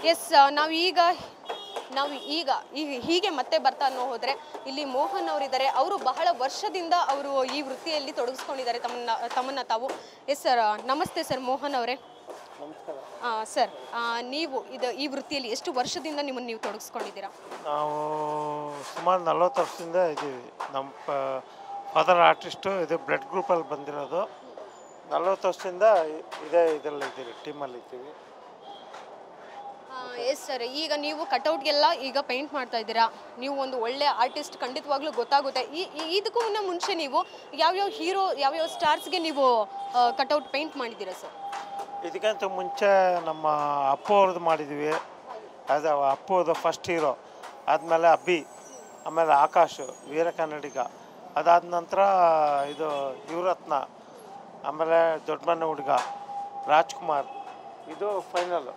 S ನಾವು ಈಗ ನಾವು ಈಗ ಈಗ ಹೀಗೆ ಮತ್ತೆ ಬರ್ತಾ ಅನ್ನೋ ಹೋದ್ರೆ ಇಲ್ಲಿ ಮೋಹನ್ ಅವರಿದ್ದಾರೆ ಅವರು ಬಹಳ ವರ್ಷದಿಂದ ಅವರು ಈ ವೃತ್ತಿಯಲ್ಲಿ ತೊಡಗಿಸ್ಕೊಂಡಿದ್ದಾರೆ ತಮ್ಮನ್ನ ತಮ್ಮನ್ನ ತಾವು ಎಸ್ ಸರ್ ನಮಸ್ತೆ ಸರ್ ಮೋಹನ್ ಅವರೇ ನಮಸ್ಕಾರ ಸರ್ ನೀವು ಇದು ಈ ವೃತ್ತಿಯಲ್ಲಿ ಎಷ್ಟು ವರ್ಷದಿಂದ ನಿಮ್ಮನ್ನು ನೀವು ತೊಡಗಿಸ್ಕೊಂಡಿದ್ದೀರಾ ನಾವು ಸುಮಾರು ನಲ್ವತ್ತು ವರ್ಷದಿಂದ ಇದ್ದೀವಿ ನಮ್ಮ ಫಾದರ್ ಆರ್ಟಿಸ್ಟು ಇದು ಬ್ಲಡ್ ಗ್ರೂಪಲ್ಲಿ ಬಂದಿರೋದು ನಲ್ವತ್ತು ವರ್ಷದಿಂದ ಇ- ಇದೇ ಇದರಲ್ಲಿ ಇದ್ದೀವಿ ಟೀಮಲ್ಲಿ ಇದ್ದೀವಿ ಎಸ್ ಸರ್ ಈಗ ನೀವು ಕಟೌಟ್ಗೆಲ್ಲ ಈಗ ಪೇಂಟ್ ಮಾಡ್ತಾ ಇದ್ದೀರಾ ನೀವು ಒಂದು ಒಳ್ಳೆ ಆರ್ಟಿಸ್ಟ್ ಖಂಡಿತವಾಗ್ಲೂ ಗೊತ್ತಾಗುತ್ತೆ ಈ ಈ- ಇದಕ್ಕೂ ಮುನ್ನ ಮುಂಚೆ ನೀವು ಯಾವ್ಯಾವ ಹೀರೋ ಯಾವ್ಯಾವ ಸ್ಟಾರ್ಸ್ಗೆ ನೀವು ಕಟೌಟ್ ಪೇಂಟ್ ಮಾಡಿದ್ದೀರಾ ಸರ್ ಇದಕ್ಕಿಂತ ಮುಂಚೆ ನಮ್ಮ ಅಪ್ಪು ಅವ್ರದ್ದು ಮಾಡಿದ್ವಿ ಅದು ಅಪ್ಪುದು ಫಸ್ಟ್ ಹೀರೋ ಆದಮೇಲೆ ಅಬ್ಬಿ ಆಮೇಲೆ ಆಕಾಶ್ ವೀರ ಕನ್ನಡಿಗ ಅದಾದ ನಂತರ ಇದು ಯುವರತ್ನ ಆಮೇಲೆ ದೊಡ್ಡಮನೆ ಹುಡುಗ ರಾಜ್ಕುಮಾರ್ ಇದು ಫೈನಲ್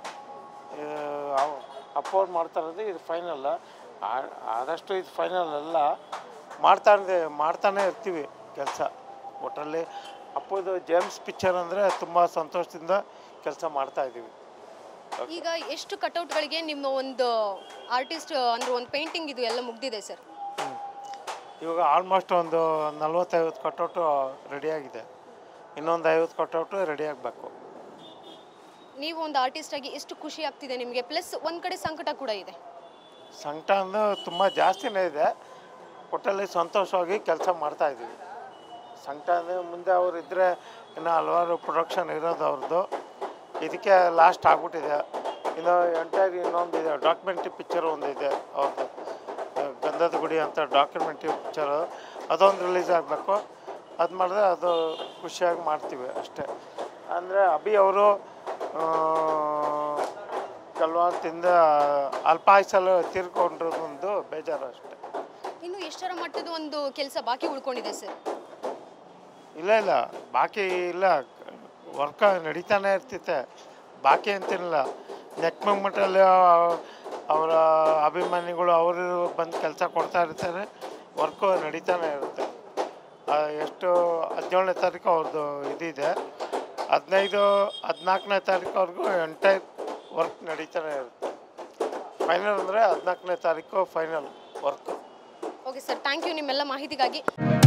ಅಪ್ಪು ಅವ್ರು ಮಾಡ್ತಾ ಇರೋದು ಇದು ಫೈನಲ್ ಆದಷ್ಟು ಇದು ಫೈನಲ್ ಅಲ್ಲ ಮಾಡ್ತಾ ಇರ್ದೆ ಮಾಡ್ತಾನೆ ಇರ್ತೀವಿ ಕೆಲಸ ಒಟ್ಟಲ್ಲಿ ಅಪ್ಪುದು ಜೇಮ್ಸ್ ಪಿಕ್ಚರ್ ಅಂದರೆ ತುಂಬ ಸಂತೋಷದಿಂದ ಕೆಲಸ ಮಾಡ್ತಾ ಇದ್ದೀವಿ ಈಗ ಎಷ್ಟು ಕಟೌಟ್ಗಳಿಗೆ ನಿಮ್ಮ ಒಂದು ಆರ್ಟಿಸ್ಟ್ ಅಂದ್ರೆ ಒಂದು ಪೇಂಟಿಂಗ್ ಇದು ಎಲ್ಲ ಮುಗ್ದಿದೆ ಸರ್ ಇವಾಗ ಆಲ್ಮೋಸ್ಟ್ ಒಂದು ನಲ್ವತ್ತೈವತ್ತು ಕಟೌಟು ರೆಡಿಯಾಗಿದೆ ಇನ್ನೊಂದು ಐವತ್ತು ಕಟೌಟು ರೆಡಿ ಆಗಬೇಕು ನೀವು ಒಂದು ಆರ್ಟಿಸ್ಟ್ ಆಗಿ ಎಷ್ಟು ಖುಷಿ ಆಗ್ತಿದೆ ನಿಮಗೆ ಪ್ಲಸ್ ಒಂದು ಕಡೆ ಸಂಕಟ ಕೂಡ ಇದೆ ಸಂಕಟ ಅಂದ್ರೆ ತುಂಬ ಜಾಸ್ತಿನೇ ಇದೆ ಒಟ್ಟಲ್ಲಿ ಸಂತೋಷವಾಗಿ ಕೆಲಸ ಮಾಡ್ತಾ ಇದ್ದೀವಿ ಸಂಕಟ ಅಂದರೆ ಮುಂದೆ ಅವ್ರು ಇದ್ದರೆ ಇನ್ನು ಹಲವಾರು ಪ್ರೊಡಕ್ಷನ್ ಇರೋದು ಅವ್ರದ್ದು ಇದಕ್ಕೆ ಲಾಸ್ಟ್ ಆಗ್ಬಿಟ್ಟಿದೆ ಇನ್ನು ಎಂಟೈರ್ ಇನ್ನೊಂದು ಇದೆ ಡಾಕ್ಯುಮೆಂಟ್ರಿ ಪಿಕ್ಚರ್ ಒಂದು ಇದೆ ಅವ್ರದ್ದು ಆ, ಗಂಧದ ಗುಡಿ ಅಂತ ಡಾಕ್ಯುಮೆಂಟ್ರಿ ಪಿಕ್ಚರು ಅದೊಂದು ರಿಲೀಸ್ ಆಗಬೇಕು ಅದು ಮಾಡಿದ್ರೆ ಅದು ಖುಷಿಯಾಗಿ ಮಾಡ್ತೀವಿ ಅಷ್ಟೇ ಅಂದರೆ ಅಭಿ ಅವರು ಕೆಲವೊಂದಿಂದ ಅಲ್ಪಾಯುಸಲ್ಲಿ ತೀರ್ಕೊಂಡಿರೋದೊಂದು ಬೇಜಾರು ಅಷ್ಟೇ ಇನ್ನು ಎಷ್ಟರ ಮಟ್ಟದ ಒಂದು ಕೆಲಸ ಬಾಕಿ ಉಳ್ಕೊಂಡಿದೆ ಸರ್ ಇಲ್ಲ ಇಲ್ಲ ಬಾಕಿ ಇಲ್ಲ ವರ್ಕ ನಡೀತಾನೆ ಇರ್ತಿತ್ತೆ ಬಾಕಿ ಅಂತಿಲ್ಲ ನೆಕ್ ಮೂಮೆಂಟಲ್ಲಿ ಅವರ ಅಭಿಮಾನಿಗಳು ಅವರು ಬಂದು ಕೆಲಸ ಕೊಡ್ತಾ ಇರ್ತಾರೆ ವರ್ಕು ನಡೀತಾನೆ ಇರುತ್ತೆ ಆ, ಎಷ್ಟು ಹದಿನೇಳನೇ ತಾರೀಕು ಅವ್ರದ್ದು ಇದಿದೆ ಹದಿನೈದು ಹದಿನಾಲ್ಕನೇ ತಾರೀಕುವರೆಗೂ ಎಂಟೈರ್ ವರ್ಕ್ ನಡೀತಾನೆ ಇರುತ್ತೆ ಫೈನಲ್ ಅಂದರೆ ಹದಿನಾಲ್ಕನೇ ತಾರೀಕು final work okay sir thank you ನಿಮ್ಮೆಲ್ಲ ಮಾಹಿತಿಗಾಗಿ